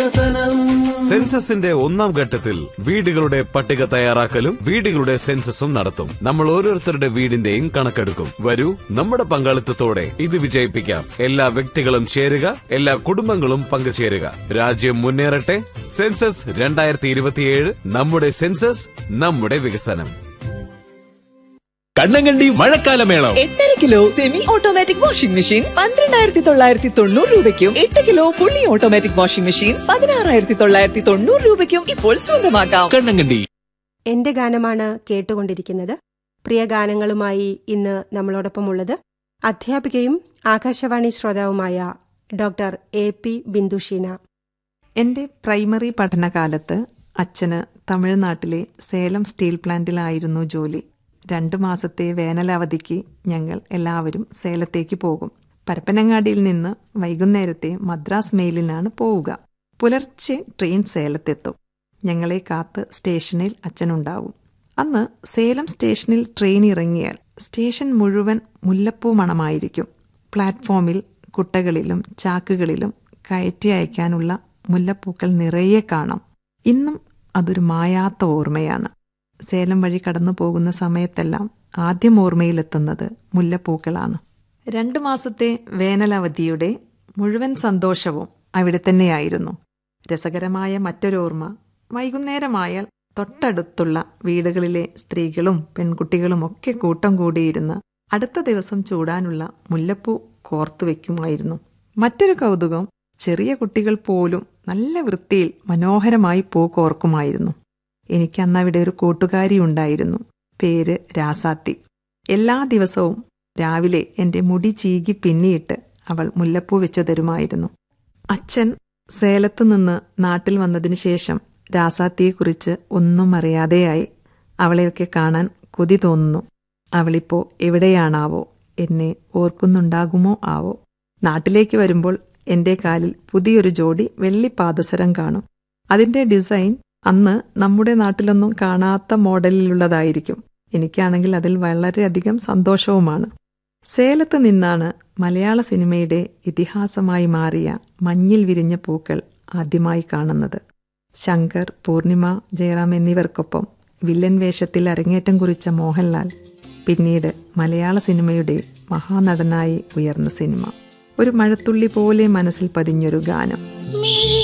വികസനം സെൻസസിന്റെ ഒന്നാം ഘട്ടത്തിൽ വീടുകളുടെ പട്ടിക തയ്യാറാക്കലും വീടുകളുടെ സെൻസസും നടത്തും നമ്മൾ ഓരോരുത്തരുടെ വീടിന്റെയും കണക്കെടുക്കും വരൂ നമ്മുടെ പങ്കാളിത്തത്തോടെ ഇത് വിജയിപ്പിക്കാം എല്ലാ വ്യക്തികളും ചേരുക എല്ലാ കുടുംബങ്ങളും പങ്കുചേരുക രാജ്യം മുന്നേറട്ടെ സെൻസസ് രണ്ടായിരത്തി ഇരുപത്തിയേഴ് നമ്മുടെ സെൻസസ് നമ്മുടെ വികസനം കണ്ണങ്കണ്ടി മഴക്കാലമേളം എട്ടര kilo semi automatic washing machine പന്ത്രണ്ടായിരത്തി തൊള്ളായിരത്തി തൊണ്ണൂറ് രൂപയ്ക്കും എട്ട് kilo fully automatic washing machine പതിനാറായിരത്തി തൊള്ളായിരത്തി തൊണ്ണൂറ് രൂപയ്ക്കും ഇപ്പോൾ സ്വന്തമാക്കാം കണ്ണങ്കണ്ടി എന്റെ ഗാനമാണ് കേട്ടുകൊണ്ടിരിക്കുന്നത് പ്രിയ ഗാനങ്ങളുമായി ഇന്ന് നമ്മളോടൊപ്പമുള്ളത് അധ്യാപികയും ആകാശവാണി ശ്രോതാവുമായ ഡോക്ടർ എ പി ബിന്ദുഷീന എൻ്റെ പ്രൈമറി പഠനകാലത്ത് അച്ഛന് തമിഴ്നാട്ടിലെ സേലം സ്റ്റീൽ പ്ലാന്റിലായിരുന്നു ജോലി രണ്ട് മാസത്തെ വേനലവധിക്ക് ഞങ്ങൾ എല്ലാവരും സേലത്തേക്ക് പോകും പരപ്പനങ്ങാടിയിൽ നിന്ന് വൈകുന്നേരത്തെ മദ്രാസ് മെയിലിനാണ് പോവുക പുലർച്ചെ ട്രെയിൻ സേലത്തെത്തും ഞങ്ങളെ കാത്ത് സ്റ്റേഷനിൽ അച്ഛനുണ്ടാവും അന്ന് സേലം സ്റ്റേഷനിൽ ട്രെയിൻ ഇറങ്ങിയാൽ സ്റ്റേഷൻ മുഴുവൻ മുല്ലപ്പൂ മണമായിരിക്കും പ്ലാറ്റ്ഫോമിൽ കുട്ടകളിലും ചാക്കുകളിലും കയറ്റി അയക്കാനുള്ള മുല്ലപ്പൂക്കൾ നിറയെ കാണാം ഇന്നും അതൊരു മായാത്ത ഓർമ്മയാണ് സേലം വഴി കടന്നു പോകുന്ന സമയത്തെല്ലാം ആദ്യം ഓർമ്മയിലെത്തുന്നത് മുല്ലപ്പൂക്കളാണ് രണ്ടു മാസത്തെ വേനലവധിയുടെ മുഴുവൻ സന്തോഷവും അവിടെ തന്നെയായിരുന്നു രസകരമായ മറ്റൊരോർമ്മ വൈകുന്നേരമായാൽ തൊട്ടടുത്തുള്ള വീടുകളിലെ സ്ത്രീകളും പെൺകുട്ടികളും ഒക്കെ കൂട്ടം കൂടിയിരുന്ന് അടുത്ത ദിവസം ചൂടാനുള്ള മുല്ലപ്പൂ കോർത്തു വെക്കുമായിരുന്നു മറ്റൊരു കൗതുകം ചെറിയ കുട്ടികൾ പോലും നല്ല വൃത്തിയിൽ മനോഹരമായി പൂ കോർക്കുമായിരുന്നു എനിക്ക് അന്ന് അവിടെ ഒരു കൂട്ടുകാരി ഉണ്ടായിരുന്നു പേര് രാസാത്തി എല്ലാ ദിവസവും രാവിലെ എൻ്റെ മുടി ചീകി പിന്നിയിട്ട് അവൾ മുല്ലപ്പൂ വെച്ചു തരുമായിരുന്നു അച്ഛൻ സേലത്ത് നിന്ന് നാട്ടിൽ വന്നതിന് ശേഷം രാസാത്തിയെക്കുറിച്ച് ഒന്നും അറിയാതെയായി അവളെയൊക്കെ കാണാൻ കൊതി തോന്നുന്നു അവളിപ്പോ എവിടെയാണാവോ എന്നെ ഓർക്കുന്നുണ്ടാകുമോ ആവോ നാട്ടിലേക്ക് വരുമ്പോൾ എന്റെ കാലിൽ പുതിയൊരു ജോഡി വെള്ളി പാദസരം കാണും അതിന്റെ ഡിസൈൻ അന്ന് നമ്മുടെ നാട്ടിലൊന്നും കാണാത്ത മോഡലിലുള്ളതായിരിക്കും എനിക്കാണെങ്കിൽ അതിൽ വളരെയധികം സന്തോഷവുമാണ് സേലത്ത് നിന്നാണ് മലയാള സിനിമയുടെ ഇതിഹാസമായി മാറിയ മഞ്ഞിൽ വിരിഞ്ഞ പൂക്കൾ ആദ്യമായി കാണുന്നത് ശങ്കർ പൂർണിമ ജയറാം എന്നിവർക്കൊപ്പം വില്ലൻ വേഷത്തിൽ അരങ്ങേറ്റം കുറിച്ച മോഹൻലാൽ പിന്നീട് മലയാള സിനിമയുടെ മഹാനടനായി ഉയർന്ന സിനിമ ഒരു മഴത്തുള്ളി പോലെ മനസ്സിൽ പതിഞ്ഞൊരു ഗാനം മിഴി